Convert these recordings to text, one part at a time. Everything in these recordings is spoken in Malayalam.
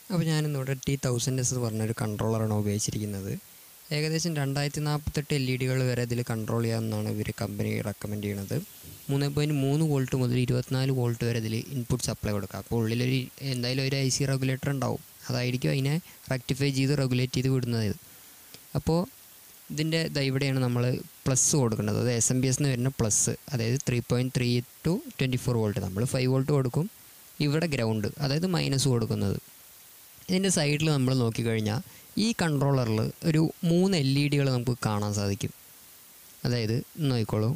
അപ്പോൾ ഞാനിന്നിവിടെ ടി തൗസൻഡ് എസ് പറഞ്ഞൊരു കൺട്രോളറാണ് ഉപയോഗിച്ചിരിക്കുന്നത് ഏകദേശം രണ്ടായിരത്തി നാൽപ്പത്തെട്ട് എൽ ഇ ഡികൾ വരെ ഇതിൽ കൺട്രോൾ ചെയ്യാമെന്നാണ് ഇവർ കമ്പനി റെക്കമെൻഡ് ചെയ്യുന്നത് മൂന്ന് പോയിൻറ്റ് മൂന്ന് വോൾട്ട് മുതൽ ഇരുപത്തിനാല് വോൾട്ട് വരെ ഇതിൽ ഇൻപുട്ട് സപ്ലൈ കൊടുക്കുക അപ്പോൾ ഉള്ളിലൊരു എന്തായാലും ഒരു ഐ സി റെഗുലേറ്റർ ഉണ്ടാവും അതായിരിക്കും അതിനെ റെക്ടിഫൈ ചെയ്ത് റെഗുലേറ്റ് ചെയ്ത് വിടുന്നത് അപ്പോൾ ഇതിൻ്റെ ദാ ഇവിടെയാണ് നമ്മൾ പ്ലസ് കൊടുക്കേണ്ടത് അത് എസ് എം ബി എസ് വരുന്ന പ്ലസ് അതായത് three point three to twenty four volt നമ്മൾ ഫൈവ് വോൾട്ട് കൊടുക്കും ഇവിടെ ഗ്രൗണ്ട് അതായത് മൈനസ് കൊടുക്കുന്നത് ഇതിൻ്റെ സൈഡിൽ നമ്മൾ നോക്കിക്കഴിഞ്ഞാൽ ഈ കൺട്രോളറിൽ ഒരു മൂന്ന് എൽ ഇ ഡികൾ നമുക്ക് കാണാൻ സാധിക്കും അതായത് നോക്കിക്കോളൂ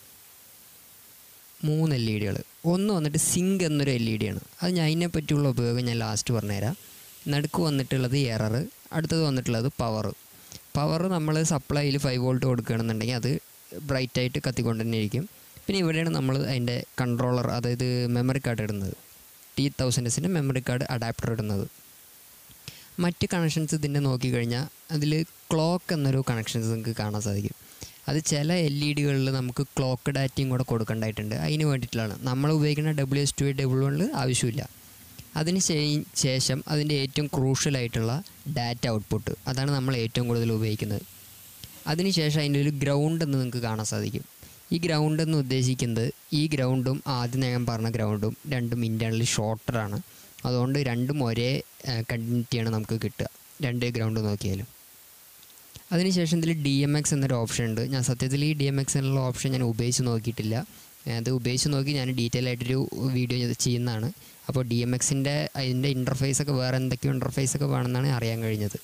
മൂന്ന് എൽ ഇ ഡികൾ ഒന്ന് വന്നിട്ട് സിങ്ക് എന്നൊരു എൽ ഇ ഡി ആണ് അത് ഞാൻ അതിനെ പറ്റിയുള്ള ഉപയോഗം ഞാൻ ലാസ്റ്റ് പറഞ്ഞുതരാം നടുക്ക് വന്നിട്ടുള്ളത് എറർ അടുത്തത് വന്നിട്ടുള്ളത് പവർ പവർ നമ്മൾ സപ്ലൈയിൽ ഫൈവ് വോൾട്ട് കൊടുക്കുകയാണെന്നുണ്ടെങ്കിൽ അത് ബ്രൈറ്റായിട്ട് കത്തിക്കൊണ്ട് തന്നെ ഇരിക്കും പിന്നെ ഇവിടെയാണ് നമ്മൾ അതിൻ്റെ കൺട്രോളർ അതായത് മെമ്മറി കാർഡ് ഇടുന്നത് ടി തൗസൻഡ് എസിൻ്റെ മെമ്മറി കാർഡ് അഡാപ്റ്റർ ഇടുന്നത് മറ്റ് കണക്ഷൻസ് ഇതിൻ്റെ നോക്കിക്കഴിഞ്ഞാൽ അതിൽ ക്ലോക്ക് എന്നൊരു കണക്ഷൻസ് നിങ്ങൾക്ക് കാണാൻ സാധിക്കും അത് ചില എൽ ഇ ഡികളിൽ നമുക്ക് ക്ലോക്ക് ഡാറ്റയും കൂടെ കൊടുക്കേണ്ടതായിട്ടുണ്ട് അതിന് വേണ്ടിയിട്ടുള്ളതാണ് നമ്മൾ ഉപയോഗിക്കുന്ന ഡബ്ല്യു എസ് ടു ഡബ്ല്യു വണ്ണിൽ ആവശ്യമില്ല അതിന് ശേ- ശേഷം അതിൻ്റെ ഏറ്റവും ക്രൂഷ്യലായിട്ടുള്ള ഡാറ്റ ഔട്ട്പുട്ട് അതാണ് നമ്മൾ ഏറ്റവും കൂടുതൽ ഉപയോഗിക്കുന്നത് അതിനുശേഷം അതിൻ്റെ ഒരു ഗ്രൗണ്ട് എന്ന് നിങ്ങൾക്ക് കാണാൻ സാധിക്കും ഈ ഗ്രൗണ്ട് എന്ന് ഉദ്ദേശിക്കുന്നത് ഈ ഗ്രൗണ്ടും ആദ്യം ഞാൻ പറഞ്ഞ ഗ്രൗണ്ടും രണ്ടും ഇൻറ്റേർണലി ഷോർട്ടറാണ് അതുകൊണ്ട് രണ്ടും ഒരേ കണ്ടിന്യൂറ്റിയാണ് നമുക്ക് കിട്ടുക രണ്ട് ഗ്രൗണ്ട് നോക്കിയാലും അതിനുശേഷം ഇതിൽ ഡി എം എക്സ് എന്നൊരു ഓപ്ഷൻ ഉണ്ട് ഞാൻ സത്യത്തിൽ ഈ ഡി എം എക്സ് എന്നുള്ള ഓപ്ഷൻ ഞാൻ ഉപയോഗിച്ച് നോക്കിയിട്ടില്ല അത് ഉപയോഗിച്ച് നോക്കി ഞാൻ ഡീറ്റെയിൽ ആയിട്ടൊരു വീഡിയോ ചെയ്യുന്നതാണ് അപ്പോൾ ഡി എം എക്സിൻ്റെ അതിൻ്റെ ഇൻ്റർഫേസ് ഒക്കെ വേറെ എന്തൊക്കെയോ ഇൻ്റർഫേസ് ഒക്കെ വേണമെന്നാണ് അറിയാൻ കഴിഞ്ഞത്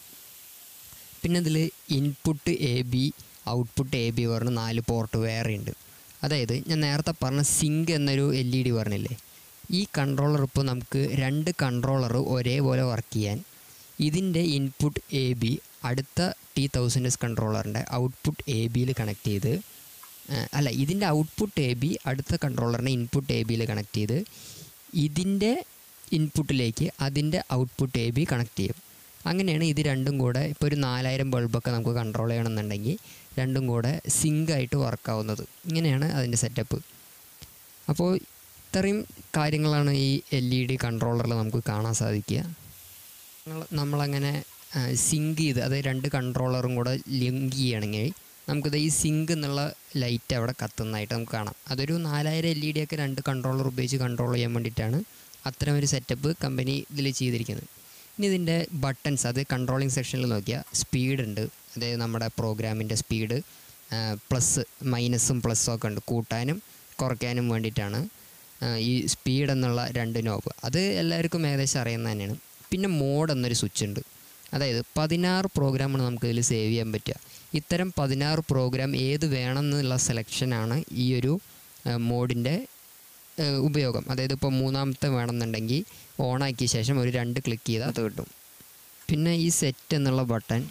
പിന്നെ ഇതിൽ input A B output A B പറഞ്ഞ് നാല് പോർട്ട് വേറെ ഉണ്ട് അതായത് ഞാൻ നേരത്തെ പറഞ്ഞ സിങ്ക് എന്നൊരു എൽ ഇ ഡി പറഞ്ഞില്ലേ ഈ കൺട്രോളർ ഇപ്പോൾ നമുക്ക് രണ്ട് കൺട്രോളർ ഒരേപോലെ വർക്ക് ചെയ്യാൻ ഇതിൻ്റെ ഇൻപുട്ട് എ ബി അടുത്ത ടി തൗസൻഡ് എസ് കൺട്രോളറിൻ്റെ ഔട്ട്പുട്ട് എ ബിയിൽ കണക്ട് ചെയ്ത് ആ, അല്ല ഇതിൻ്റെ ഔട്ട്പുട്ട് എ ബി അടുത്ത കൺട്രോളറിൻ്റെ ഇൻപുട്ട് എ ബിയിൽ കണക്ട് ചെയ്ത് ഇതിൻ്റെ ഇൻപുട്ടിലേക്ക് അതിൻ്റെ ഔട്ട്പുട്ട് എ ബി കണക്ട് ചെയ്യും അങ്ങനെയാണ് ഇത് രണ്ടും കൂടെ ഇപ്പോൾ ഒരു നാലായിരം ബൾബൊക്കെ നമുക്ക് കൺട്രോൾ ചെയ്യണമെന്നുണ്ടെങ്കിൽ രണ്ടും കൂടെ സിങ്കായിട്ട് വർക്കാവുന്നത് ഇങ്ങനെയാണ് അതിൻ്റെ സെറ്റപ്പ് അപ്പോൾ ഇത്രയും കാര്യങ്ങളാണ് ഈ എൽ ഇ ഡി കൺട്രോളറിൽ നമുക്ക് കാണാൻ സാധിക്കുക നമ്മൾ- നമ്മളങ്ങനെ സിങ്ക് ചെയ്ത് അതായത് രണ്ട് കൺട്രോളറും കൂടെ ലിങ്ക് ചെയ്യണമെങ്കിൽ നമുക്കിത് ഈ സിങ്ക് എന്നുള്ള ലൈറ്റ് അവിടെ കത്തുന്നതായിട്ട് നമുക്ക് കാണാം അതൊരു നാലായിരം എൽ ഇ ഡി ഒക്കെ രണ്ട് കൺട്രോളർ ഉപയോഗിച്ച് കൺട്രോൾ ചെയ്യാൻ വേണ്ടിയിട്ടാണ് അത്തരം ഒരു സെറ്റപ്പ് കമ്പനി ഇതിൽ ചെയ്തിരിക്കുന്നത് ഇനി ഇതിൻ്റെ ബട്ടൺസ് അത് കൺട്രോളിങ് സെക്ഷനിൽ നോക്കിയാൽ സ്പീഡ് ഉണ്ട് അതായത് നമ്മുടെ പ്രോഗ്രാമിൻ്റെ സ്പീഡ് പ്ലസ് മൈനസും പ്ലസ്സും ഒക്കെ ഉണ്ട് കൂട്ടാനും കുറയ്ക്കാനും വേണ്ടിയിട്ടാണ് ആ, ഈ സ്പീഡ് എന്നുള്ള രണ്ട് നോബ് അത് എല്ലാവർക്കും ഏകദേശം അറിയുന്ന തന്നെയാണ് പിന്നെ മോഡ് എന്നൊരു സ്വിച്ച് ഉണ്ട് അതായത് പതിനാറ് പ്രോഗ്രാമാണ് നമുക്ക് ഇതിൽ സേവ് ചെയ്യാൻ പറ്റുക ഇത്തരം പതിനാറ് പ്രോഗ്രാം ഏത് വേണം എന്നുള്ള സെലക്ഷനാണ് ഈ ഒരു മോഡിൻ്റെ ഉപയോഗം അതായത് ഇപ്പോൾ മൂന്നാമത്തെ വേണമെന്നുണ്ടെങ്കിൽ ഓണാക്കിയ ശേഷം ഒരു രണ്ട് ക്ലിക്ക് ചെയ്താൽ അത് കിട്ടും പിന്നെ ഈ സെറ്റ് എന്നുള്ള ബട്ടൺ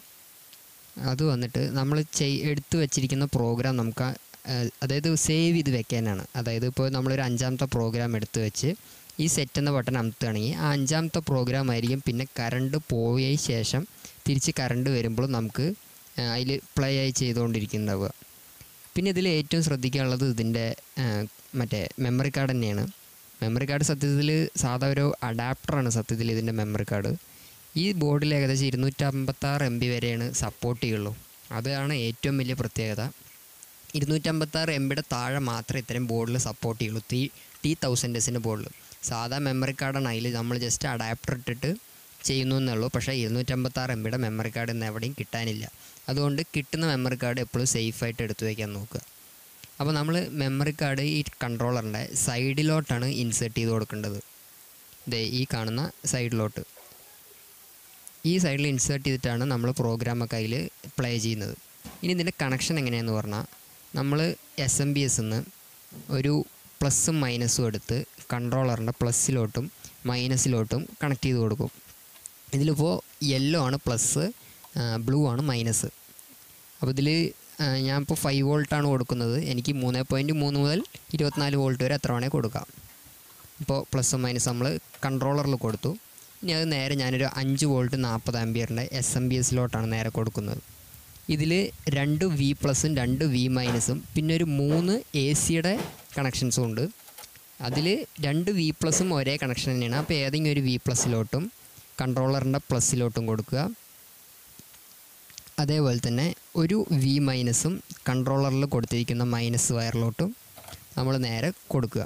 അത് വന്നിട്ട് നമ്മൾ ചെയ് എടുത്തു വച്ചിരിക്കുന്ന പ്രോഗ്രാം നമുക്ക് ആ, ഏഹ്, അതായത് സേവ് ചെയ്ത് വെക്കാനാണ് അതായത് ഇപ്പോൾ നമ്മളൊരു അഞ്ചാമത്തെ പ്രോഗ്രാം എടുത്ത് വെച്ച് ഈ സെറ്റ് എന്ന ബട്ടൺ അമത്തുകയാണെങ്കിൽ ആ അഞ്ചാമത്തെ പ്രോഗ്രാം ആയിരിക്കും പിന്നെ കറണ്ട് പോയ ശേഷം തിരിച്ച് കറണ്ട് വരുമ്പോൾ നമുക്ക് അതിൽ പ്ലേ ആയി ചെയ്തുകൊണ്ടിരിക്കുന്നുണ്ടാവുക പിന്നെ ഇതിൽ ഏറ്റവും ശ്രദ്ധിക്കാനുള്ളത് ഇതിൻ്റെ മറ്റേ മെമ്മറി കാർഡ് തന്നെയാണ് മെമ്മറി കാർഡ് സത്യത്തിൽ സാധാ ഒരു അഡാപ്റ്ററാണ് സത്യത്തിൽ ഇതിൻ്റെ മെമ്മറി കാർഡ് ഈ ബോർഡിൽ ഏകദേശം ഇരുന്നൂറ്റമ്പത്താറ് എം ബി വരെയാണ് സപ്പോർട്ട് ചെയ്യുള്ളൂ അതാണ് ഏറ്റവും വലിയ പ്രത്യേകത ഇരുന്നൂറ്റമ്പത്താറ് എം ബിയുടെ താഴെ മാത്രമേ ഇത്തരം ബോർഡിൽ സപ്പോർട്ട് ചെയ്യുള്ളൂ ടി ടി തൗസൻഡ് എസിൻ്റെ ബോർഡിൽ സാധാ മെമ്മറി കാർഡാണ് അതിൽ നമ്മൾ ജസ്റ്റ് അഡാപ്റ്റർ ഇട്ടിട്ട് ചെയ്യുന്നു എന്നുള്ളൂ പക്ഷേ ഇരുന്നൂറ്റമ്പത്താറ് എം ബിയുടെ മെമ്മറി കാർഡ് ഇന്ന് എവിടെയും കിട്ടാനില്ല അതുകൊണ്ട് കിട്ടുന്ന മെമ്മറി കാർഡ് എപ്പോഴും സേഫായിട്ട് എടുത്തു വയ്ക്കാൻ നോക്കുക അപ്പോൾ നമ്മൾ മെമ്മറി കാർഡ് ഈ കൺട്രോളറിൻ്റെ സൈഡിലോട്ടാണ് ഇൻസേർട്ട് ചെയ്ത് കൊടുക്കേണ്ടത് ദേ ഈ കാണുന്ന സൈഡിലോട്ട് ഈ സൈഡിൽ ഇൻസേർട്ട് ചെയ്തിട്ടാണ് നമ്മൾ പ്രോഗ്രാമൊക്കെ അതിൽ പ്ലേ ചെയ്യുന്നത് ഇനി ഇതിൻ്റെ കണക്ഷൻ എങ്ങനെയാണെന്ന് പറഞ്ഞാൽ നമ്മൾ എസ് എം ബി എസ് നിന്ന് ഒരു പ്ലസ്സും മൈനസും എടുത്ത് കൺട്രോളറിൻ്റെ പ്ലസ്സിലോട്ടും മൈനസിലോട്ടും കണക്ട് ചെയ്ത് കൊടുക്കും ഇതിലിപ്പോൾ യെല്ലോ ആണ് പ്ലസ് ബ്ലൂ ആണ് മൈനസ് അപ്പോൾ ഇതിൽ ഞാനിപ്പോൾ ഫൈവ് വോൾട്ടാണ് കൊടുക്കുന്നത് എനിക്ക് മൂന്ന് പോയിൻറ്റ് മൂന്ന് മുതൽ ഇരുപത്തിനാല് വോൾട്ട് വരെ എത്ര വേണേൽ കൊടുക്കാം ഇപ്പോൾ പ്ലസും മൈനസ് നമ്മൾ കൺട്രോളറിൽ കൊടുത്തു ഇനി അത് നേരെ ഞാനൊരു അഞ്ച് വോൾട്ട് നാൽപ്പത് ആംബിയറിൻ്റെ എസ് എം ബി എസിലോട്ടാണ് നേരെ കൊടുക്കുന്നത് ഇതിൽ രണ്ട് വി പ്ലസും രണ്ട് വി മൈനസും പിന്നെ ഒരു മൂന്ന് എ സിയുടെ കണക്ഷൻസും ഉണ്ട് അതിൽ രണ്ട് വി പ്ലസും ഒരേ കണക്ഷൻ തന്നെയാണ് അപ്പോൾ ഏതെങ്കിലും ഒരു വി പ്ലസിലോട്ടും കൺട്രോളറിൻ്റെ പ്ലസ്സിലോട്ടും കൊടുക്കുക അതേപോലെ തന്നെ ഒരു വി മൈനസും കൺട്രോളറിൽ കൊടുത്തിരിക്കുന്ന മൈനസ് വയറിലോട്ടും നമ്മൾ നേരെ കൊടുക്കുക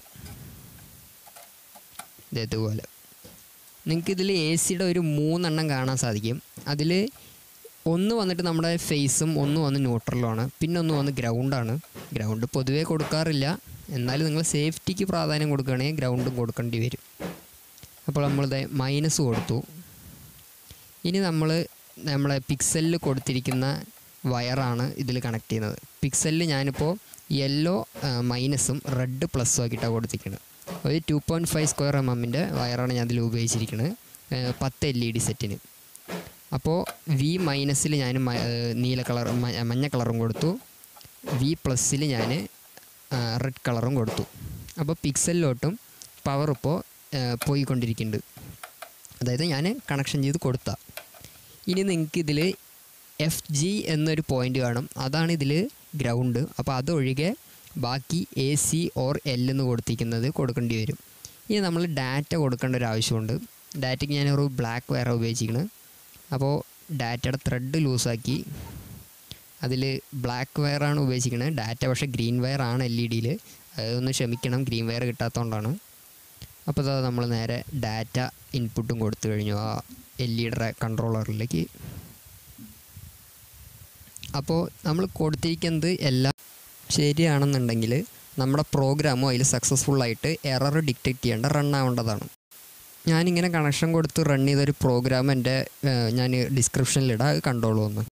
ഇതേതുപോലെ നിങ്ങൾക്ക് ഇതിൽ എ സിയുടെ ഒരു മൂന്നെണ്ണം കാണാൻ സാധിക്കും അതിൽ ഒന്ന് വന്നിട്ട് നമ്മുടെ ഫേസും ഒന്ന് വന്ന് ന്യൂട്രലുമാണ് പിന്നെ ഒന്ന് വന്ന് ഗ്രൗണ്ടാണ് ഗ്രൗണ്ട് പൊതുവേ കൊടുക്കാറില്ല എന്നാലും നിങ്ങൾ സേഫ്റ്റിക്ക് പ്രാധാന്യം കൊടുക്കുകയാണെങ്കിൽ ഗ്രൗണ്ടും കൊടുക്കേണ്ടി വരും അപ്പോൾ നമ്മളിത് മൈനസ് കൊടുത്തു ഇനി നമ്മൾ നമ്മളെ പിക്സലിൽ കൊടുത്തിരിക്കുന്ന വയറാണ് ഇതിൽ കണക്ട് ചെയ്യുന്നത് പിക്സലിൽ ഞാനിപ്പോൾ യെല്ലോ മൈനസും റെഡ് പ്ലസ്സും ആക്കിയിട്ടാണ് കൊടുത്തിരിക്കുന്നത് ഒരു two point five square M എമ്മിൻ്റെ വയറാണ് ഞാൻ ഇതിൽ ഉപയോഗിച്ചിരിക്കുന്നത് ഏഹ് പത്ത് എൽ ഇ ഡി സെറ്റിന് അപ്പോൾ വി മൈനസിൽ ഞാൻ മ- ഏഹ് നീല കളർ മ- മഞ്ഞ കളറും കൊടുത്തു വി പ്ലസ്സിൽ ഞാൻ റെഡ് കളറും കൊടുത്തു അപ്പോൾ പിക്സലിലോട്ടും പവർ ഇപ്പോൾ പോയിക്കൊണ്ടിരിക്കുന്നുണ്ട് അതായത് ഞാൻ കണക്ഷൻ ചെയ്ത് കൊടുത്ത ഇനി നിങ്ങൾക്ക് ഇതിൽ എഫ് ജി എന്നൊരു പോയിൻ്റ് കാണും അതാണ് ഇതിൽ ഗ്രൗണ്ട് അപ്പോൾ അതൊഴികെ ബാക്കി എ സി ഓർ എൽ എന്ന് കൊടുത്തിരിക്കുന്നത് കൊടുക്കേണ്ടി വരും ഇനി നമ്മൾ ഡാറ്റ കൊടുക്കേണ്ട ഒരു ആവശ്യമുണ്ട് ഡാറ്റയ്ക്ക് ഞാനൊരു ബ്ലാക്ക് വയർ ഉപയോഗിച്ചിരിക്കുന്നത് അപ്പോൾ ഡാറ്റയുടെ ത്രെഡ് ലൂസാക്കി അതിൽ ബ്ലാക്ക് വയറാണ് ഉപയോഗിച്ചിരിക്കുന്നത് ഡാറ്റ പക്ഷേ ഗ്രീൻ വയർ ആണ് എൽ ഇ ഡിയിൽ അതൊന്ന് ക്ഷമിക്കണം ഗ്രീൻ വയർ കിട്ടാത്തതുകൊണ്ടാണ് അപ്പോൾ അതാ നമ്മൾ നേരെ ഡാറ്റ ഇൻപുട്ടും കൊടുത്തു കഴിഞ്ഞു ആ എൽ ഇയുടെ കൺട്രോളറിലേക്ക് അപ്പോൾ നമ്മൾ കൊടുത്തിരിക്കുന്നത് എല്ലാം ശരിയാണെന്നുണ്ടെങ്കിൽ നമ്മുടെ പ്രോഗ്രാമും അതിൽ സക്സസ്ഫുള്ളായിട്ട് എറർ ഡിറ്റക്റ്റ് ചെയ്യേണ്ട റൺ ആവേണ്ടതാണ് ഞാനിങ്ങനെ കണക്ഷൻ കൊടുത്ത് റൺ ചെയ്തൊരു പ്രോഗ്രാം എൻ്റെ ഞാൻ ഡിസ്ക്രിപ്ഷനിലിടാം അത് കണ്ടോളൂ ഒന്ന്